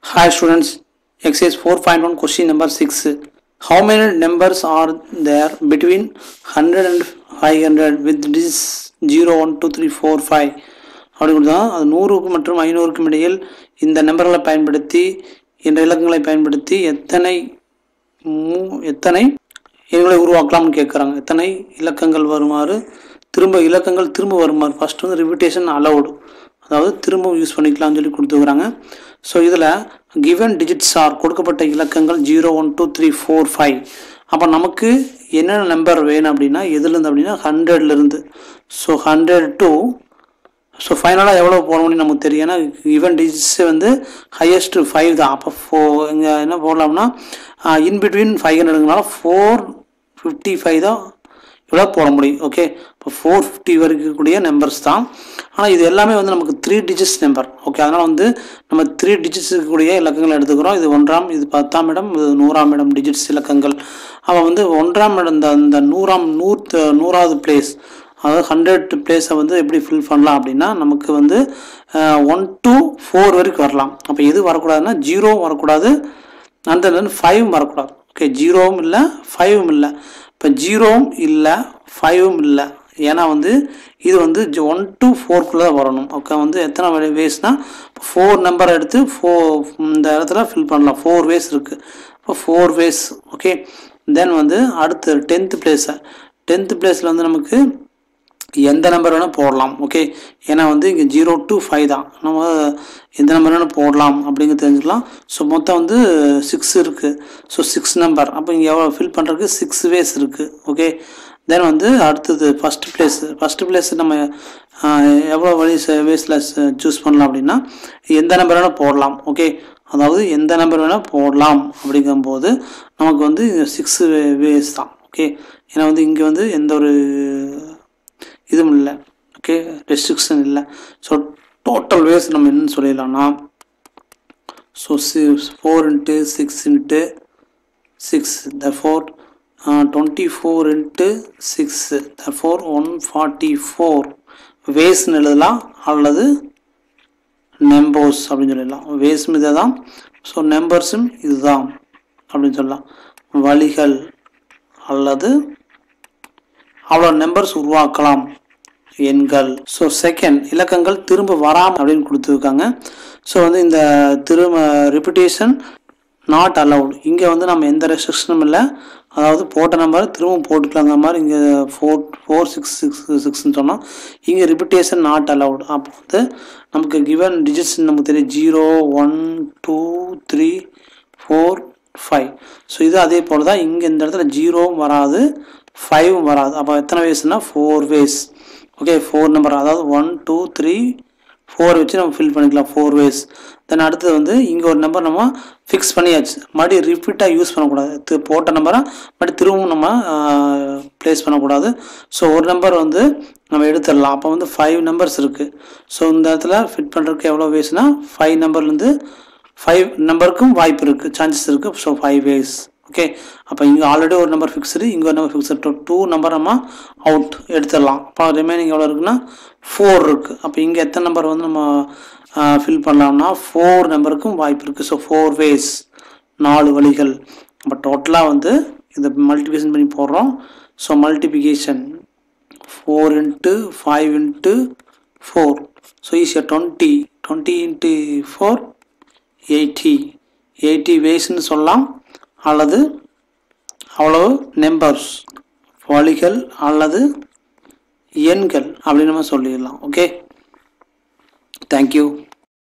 Hi students, exercise 4.1 question number 6. How many numbers are there between 100 and 500 with this 0, 1, 2, 3, 4, 5 அப்படி கொடுத்தா அது நூறுக்கு மற்றும் ஐநூறுக்கும் இடையில் இந்த நம்பர்களை பயன்படுத்தி என்ற இலக்கங்களை பயன்படுத்தி எத்தனை மூ எத்தனை எண்களை உருவாக்கலாம்னு கேட்குறாங்க எத்தனை இலக்கங்கள் வருமாறு திரும்ப இலக்கங்கள் திரும்ப வருமாறு ஃபர்ஸ்ட் வந்து ரிவிட்டேஷன் அலவுடு அதாவது திரும்ப யூஸ் பண்ணிக்கலாம்னு சொல்லி கொடுத்துக்கிறாங்க ஸோ இதில் கிவன் டிஜிட்ஸ் ஆர் கொடுக்கப்பட்ட இலக்கங்கள் zero one two three four five அப்போ நமக்கு என்னென்ன நம்பர் வேணும் அப்படின்னா எதுலேருந்து அப்படின்னா ஹண்ட்ரட்லேருந்து ஸோ ஹண்ட்ரட் டு ஸோ ஃபைனலாக எவ்வளோ போட முடியும் நமக்கு தெரியும் ஏன்னா ஈவன் டிஜிட்ஸ் வந்து ஹையஸ்ட் ஃபைவ் தான் அப்போ ஃபோ இங்கே என்ன போடலாம்னா இன் பிட்வீன் ஃபைவ் ஹண்ட்ரடுங்கனால ஃபோர் ஃபிஃப்டி ஃபைவ் தான் இவ்வளோ போட முடியும் ஓகே இப்போ ஃபோர் ஃபிஃப்டி வரைக்கும் கூடிய நம்பர்ஸ் தான் ஆனால் இது எல்லாமே வந்து நமக்கு த்ரீ டிஜிட்ஸ் நம்பர் ஓகே அதனால் வந்து நம்ம த்ரீ டிஜிட்ஸ் இருக்கக்கூடிய இலக்கங்கள் எடுத்துக்கிறோம் இது ஒன்றாம் இது பத்தாம் இடம் இது நூறாம் இடம் டிஜிட்ஸ் இலக்கங்கள் அவன் வந்து ஒன்றாம் இடம் இந்த இந்த நூறாம் நூறு நூறாவது பிளேஸ் அதாவது ஹண்ட்ரட் பிளேஸை வந்து எப்படி ஃபில் பண்ணலாம் அப்படின்னா நமக்கு வந்து ஒன் டு ஃபோர் வரைக்கும் வரலாம் அப்போ எது வரக்கூடாதுன்னா ஜீரோவும் வரக்கூடாது அந்த ஃபைவும் வரக்கூடாது ஓகே ஜீரோவும் இல்லை ஃபைவும் இல்லை இப்போ ஜீரோவும் இல்லை ஃபைவும் இல்லை ஏன்னா வந்து இது வந்து ஒன் டு ஃபோர்க்குள்ளே தான் வரணும் ஓகே வந்து எத்தனை வேஸ்னால் ஃபோர் நம்பர் எடுத்து ஃபோ இந்த இடத்துல ஃபில் பண்ணலாம் ஃபோர் வேஸ் இருக்குது இப்போ ஃபோர் வேஸ் ஓகே தென் வந்து அடுத்து டென்த்து பிளேஸை டென்த்து பிளேஸில் வந்து நமக்கு எந்த நம்பர் வேணால் போடலாம் ஓகே ஏன்னா வந்து இங்கே ஜீரோ டு ஃபைவ் தான் நம்ம எந்த நம்பர் வேணால் போடலாம் அப்படிங்க தெரிஞ்சுக்கலாம் ஸோ மொத்தம் வந்து சிக்ஸ் இருக்குது ஸோ சிக்ஸ் நம்பர் அப்போ இங்கே எவ்வளோ ஃபில் பண்ணுறதுக்கு சிக்ஸ் வேஸ் இருக்குது ஓகே தென் வந்து அடுத்தது ஃபஸ்ட் பிளேஸ் ஃபஸ்ட்டு பிளேஸ் நம்ம எவ்வளோ வழி வேஸில் சூஸ் பண்ணலாம் அப்படின்னா எந்த நம்பர் வேணால் போடலாம் ஓகே அதாவது எந்த நம்பர் வேணால் போடலாம் அப்படிங்கும்போது நமக்கு வந்து சிக்ஸ் வேஸ் தான் ஓகே ஏன்னா வந்து இங்கே வந்து எந்த ஒரு இதுவும் இல்லை ஓகே ரெஸ்ட்ரிக்ஷன் இல்லை ஸோ டோட்டல் வேஸ் நம்ம என்னன்னு சொல்லிடலாம்னா so six four into six into six the four twenty four into six the four one forty four வேஸ்ன்னு எழுதலாம் அல்லது நம்பர்ஸ் அப்படின்னு சொல்லிடலாம் வேஸும் இதை தான் ஸோ நம்பர்ஸும் இதுதான் அப்படின்னு சொல்லலாம் வழிகள் அல்லது அவ்வளோ நம்பர்ஸ் உருவாக்கலாம் எண்கள் ஸோ செகண்ட் இலக்கங்கள் திரும்ப வராமல் அப்படின்னு கொடுத்துருக்காங்க ஸோ வந்து இந்த திரும்ப ரிப்பிட்டேஷன் நாட் அலவுட் இங்கே வந்து நம்ம எந்த ரெஸ்ட்ரிக்ஷனும் இல்லை அதாவது போட்ட நம்பர் திரும்ப போட்டுக்கலாங்கிற மாதிரி இங்கே ஃபோர் ஃபோர் சிக்ஸ் சிக்ஸ் சிக்ஸ்னு சொன்னோம் இங்கே ரிப்பிட்டேஷன் நாட் அலவுட் அப்போ வந்து நமக்கு கிவன் டிஜிட்ஸ் நமக்கு தெரியும் zero one two three four five so இது அதே போல் தான் இங்கே இந்த இடத்துல ஜீரோவும் வராது ஃபைவும் வராது அப்போ எத்தனை வேஸ்னால் four ways okay four number அதாவது ஒன் டூ த்ரீ ஃபோர் வச்சு நம்ம ஃபில் பண்ணிக்கலாம் ஃபோர் வேஸ் தென் அடுத்தது வந்து இங்கே ஒரு நம்பர் நம்ம ஃபிக்ஸ் பண்ணியாச்சு மறுபடியும் ரிப்பீட்டாக யூஸ் பண்ணக்கூடாது போட்ட நம்பரை மறுபடியும் திரும்பவும் நம்ம ப்ளேஸ் பண்ணக்கூடாது ஸோ ஒரு நம்பர் வந்து நம்ம எடுத்துடலாம் அப்போ வந்து ஃபைவ் நம்பர்ஸ் இருக்குது ஸோ இந்த இடத்துல ஃபிட் பண்ணுறதுக்கு எவ்வளோ வேஸ்னால் ஃபைவ் நம்பர்லேருந்து ஃபைவ் நம்பருக்கும் வாய்ப்பு இருக்குது சான்சஸ் இருக்குது ஸோ ஃபைவ் வேஸ் ஓகே அப்போ இங்கே ஆல்ரெடி ஒரு நம்பர் ஃபிக்ஸ்டு இங்கே ஒரு நம்பர் ஃபிக்ஸ்டு டூ நம்பர் நம்ம அவுட் எடுத்துடலாம் அப்போ ரிமைனிங் எவ்வளோ இருக்குன்னா ஃபோர் இருக்குது அப்போ இங்கே எத்தனை நம்பர் வந்து நம்ம ஃபில் பண்ணலாம்னா ஃபோர் நம்பருக்கும் வாய்ப்பு இருக்குது ஸோ ஃபோர் வேஸ் நாலு வழிகள் அப்போ டோட்டலாக வந்து இதை மல்டிபிகேஷன் பண்ணி போடுறோம் so multiplication four into five into four so ஈஸியாக twenty twenty into four eighty eighty வேஸ்ன்னு சொல்லலாம் அல்லது அவ்வளவு நம்பர்ஸ் வழிகள் அல்லது எண்கள் அப்படின்னு நம்ம சொல்லிடலாம் ஓகே தேங்க்யூ